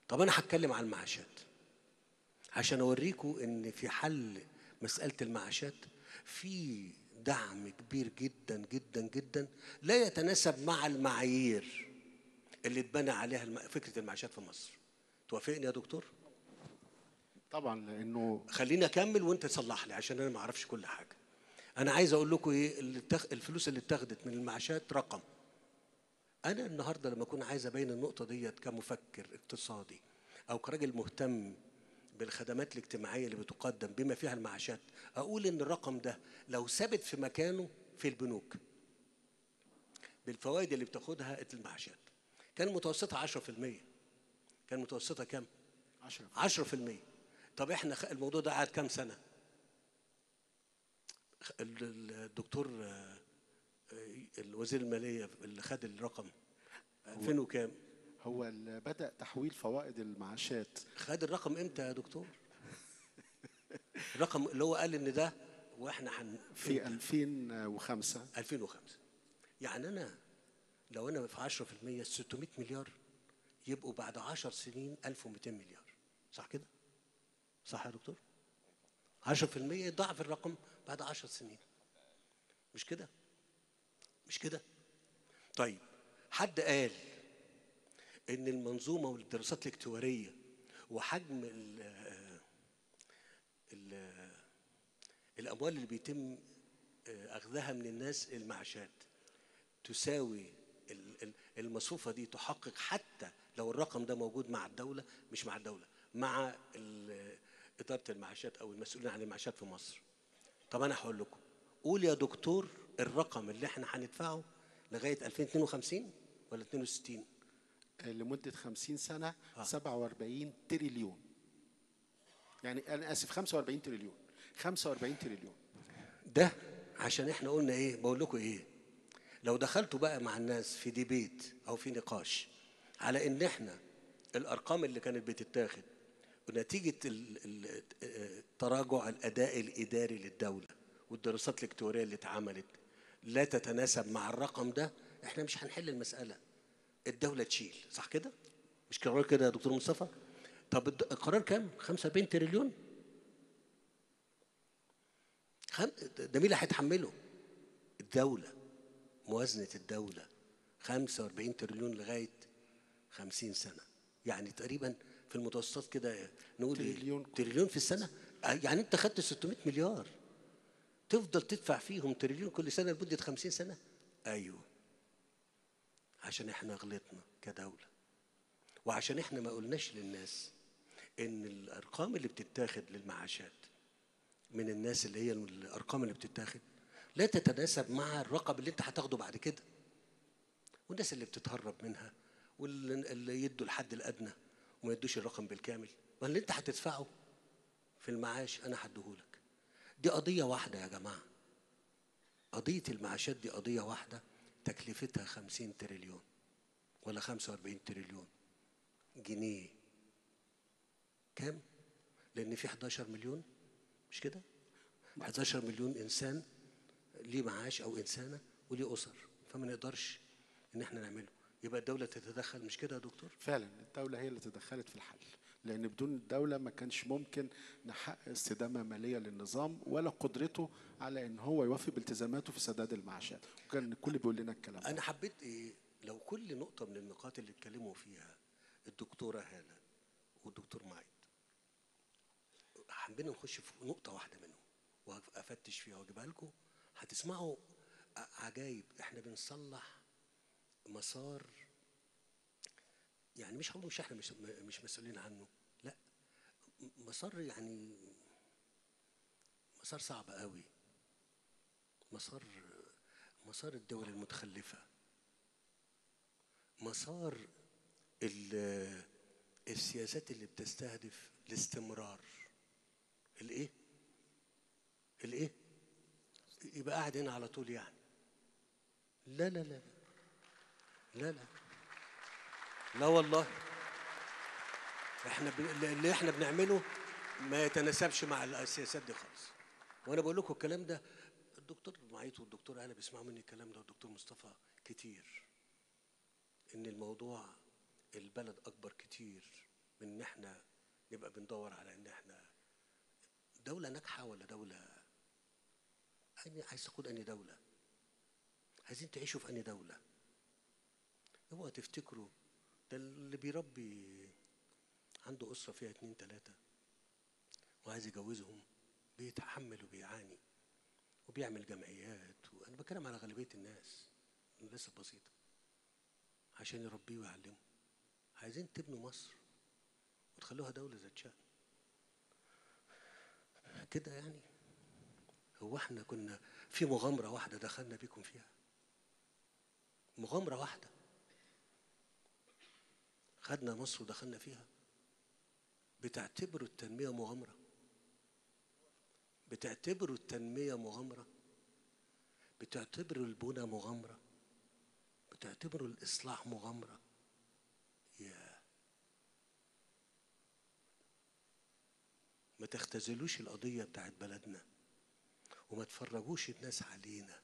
طب انا هتكلم عن المعاشات عشان اوريكم ان في حل مساله المعاشات في دعم كبير جدا جدا جدا لا يتناسب مع المعايير اللي اتبنى عليها الم- فكره المعاشات في مصر توافقني يا دكتور طبعا لانه خليني اكمل وانت تصلح لي عشان انا ما اعرفش كل حاجه انا عايز اقول لكم ايه اللي اتخ... الفلوس اللي اتاخدت من المعاشات رقم انا النهارده لما اكون عايز ابين النقطه ديت كمفكر اقتصادي او كراجل مهتم بالخدمات الاجتماعيه اللي بتقدم بما فيها المعاشات اقول ان الرقم ده لو ثابت في مكانه في البنوك بالفوائد اللي بتاخدها المعاشات كان متوسطها 10% كان متوسطها كام 10 10% طب احنا خ- الموضوع ده قعد كام سنه خ- ال- ال- الدكتور آه، آه، الوزير الماليه اللي خد الرقم 2000 وكام هو اللي بدا تحويل فوائد المعاشات خد الرقم امتى يا دكتور الرقم اللي هو قال ان ده واحنا هن في 2005 2005 يعني انا لو انا في 10% 600 مليار يبقوا بعد 10 سنين 1200 مليار صح كده؟ صح يا دكتور؟ 10% يضاعف الرقم بعد 10 سنين مش كده؟ مش كده؟ طيب حد قال ان المنظومه والدراسات الاكتواريه وحجم ال ال الاموال اللي بيتم اخذها من الناس المعاشات تساوي ال- ال- المصفوفه دي تحقق حتى لو الرقم ده موجود مع الدوله مش مع الدوله مع ال- اداره المعاشات او المسؤولين عن المعاشات في مصر طب انا هقول لكم قول يا دكتور الرقم اللي احنا هندفعه لغايه 2052 ولا 62 لمده 50 سنه 47 تريليون يعني انا اسف 45 تريليون 45 تريليون ده عشان احنا قلنا ايه بقول لكم ايه لو دخلتوا بقى مع الناس في ديبيت او في نقاش على ان احنا الارقام اللي كانت بتتاخد ونتيجه ال- ال- آه، تراجع الاداء الاداري للدوله والدراسات الاكتواريه اللي اتعملت لا تتناسب مع الرقم ده احنا مش هنحل المساله الدوله تشيل صح كده مش قرار كده يا دكتور مصطفى طب الد- القرار كام 75 تريليون خم... ده مين اللي هيتحمله؟ الدولة موازنة الدولة 45 تريليون لغاية 50 سنة يعني تقريبا في المتوسطات كده نقول إيه؟ تريليون. تريليون في السنة آه، يعني أنت خدت 600 مليار تفضل تدفع فيهم تريليون كل سنة لمدة 50 سنة أيوه عشان احنا غلطنا كدولة وعشان احنا ما قلناش للناس ان الارقام اللي بتتاخد للمعاشات من الناس اللي هي الارقام اللي بتتاخد لا تتناسب مع الرقم اللي انت هتاخده بعد كده والناس اللي بتتهرب منها واللي اللي يدوا الحد الادنى وما يدوش الرقم بالكامل ما اللي انت هتدفعه في المعاش انا هديهولك دي قضيه واحده يا جماعه قضيه المعاشات دي قضيه واحده تكلفتها 50 تريليون ولا 45 تريليون جنيه كام لان في 11 مليون مش كده 11 مليون انسان ليه معاش او انسانه وليه اسر فما نقدرش ان احنا نعمله يبقى الدوله تتدخل مش كده يا دكتور فعلا الدولة هي اللي تدخلت في الحل لأن بدون الدولة ما كانش ممكن نحقق استدامة مالية للنظام ولا قدرته على إن هو يوفي بالتزاماته في سداد المعاشات وكان الكل بيقول لنا الكلام ده انا حبيت ايه لو كل نقطه من النقاط اللي اتكلموا فيها الدكتوره هاله والدكتور معيد حبينا نخش في نقطه واحده منهم وافتش فيها واجيبها لكم هتسمعوا ع- عجايب احنا بنصلح مسار يعني مش هقول مش احنا مش مش مسؤولين عنه لا م- مسار يعني مسار صعب قوي مسار مسار الدول المتخلفه مسار ال- السياسات اللي بتستهدف الاستمرار الايه الايه يبقى قاعد هنا على طول يعني لا لا لا لا لا لا والله احنا ب... اللي احنا بنعمله ما يتناسبش مع السياسات دي خالص وانا بقول لكم الكلام ده الدكتور معيط والدكتور انا بيسمعوا مني الكلام ده والدكتور مصطفى كتير ان الموضوع البلد اكبر كتير من ان احنا نبقى بندور على ان احنا دولة ناجحة ولا دولة أني عايز تقول أني دولة عايزين تعيشوا في أني دولة اوعوا تفتكروا ده اللي بيربي عنده أسرة فيها اتنين تلاتة وعايز يجوزهم بيتحمل وبيعاني وبيعمل جمعيات وأنا بتكلم على غالبية الناس الناس البسيطة عشان يربيه ويعلمه عايزين تبنوا مصر وتخلوها دولة ذات شأن كده يعني هو احنا كنا في مغامرة واحدة دخلنا بيكم فيها مغامرة واحدة خدنا مصر ودخلنا فيها بتعتبروا التنمية مغامرة بتعتبروا التنمية مغامرة بتعتبروا البنى مغامرة بتعتبروا الإصلاح مغامرة يا ما تختزلوش القضية بتاعت بلدنا وما تفرجوش الناس علينا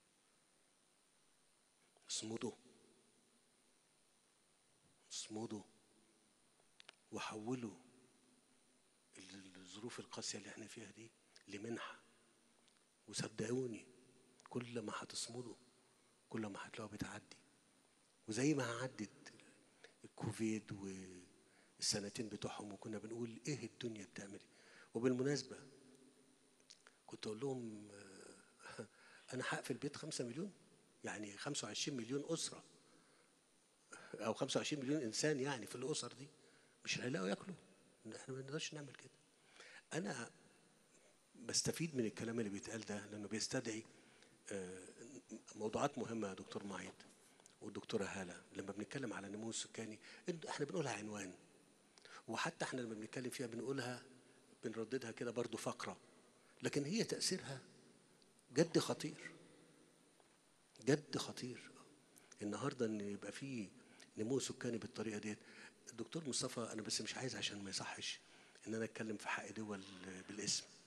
اصمدوا اصمدوا وحولوا الظروف القاسية اللي احنا فيها دي لمنحة وصدقوني كل ما هتصمدوا كل ما هتلاقوا بتعدي وزي ما عدت الكوفيد والسنتين بتوعهم وكنا بنقول ايه الدنيا بتعمل إيه؟ وبالمناسبة كنت اقول لهم آه، انا هقفل بيت خمسة مليون يعني 25 مليون أسرة أو 25 مليون إنسان يعني في الأسر دي مش هيلاقوا ياكلوا احنا ما نقدرش نعمل كده أنا بستفيد من الكلام اللي بيتقال ده لأنه بيستدعي آه، موضوعات مهمة يا دكتور معيد والدكتورة هالة لما بنتكلم على النمو السكاني إن- احنا بنقولها عنوان وحتى احنا لما بنتكلم فيها بنقولها بنرددها كده برضو فقرة لكن هي تأثيرها جد خطير جد خطير النهارده ان يبقى فيه نمو سكاني بالطريقه ديت الدكتور مصطفى انا بس مش عايز عشان ما يصحش ان انا اتكلم في حق دول بالاسم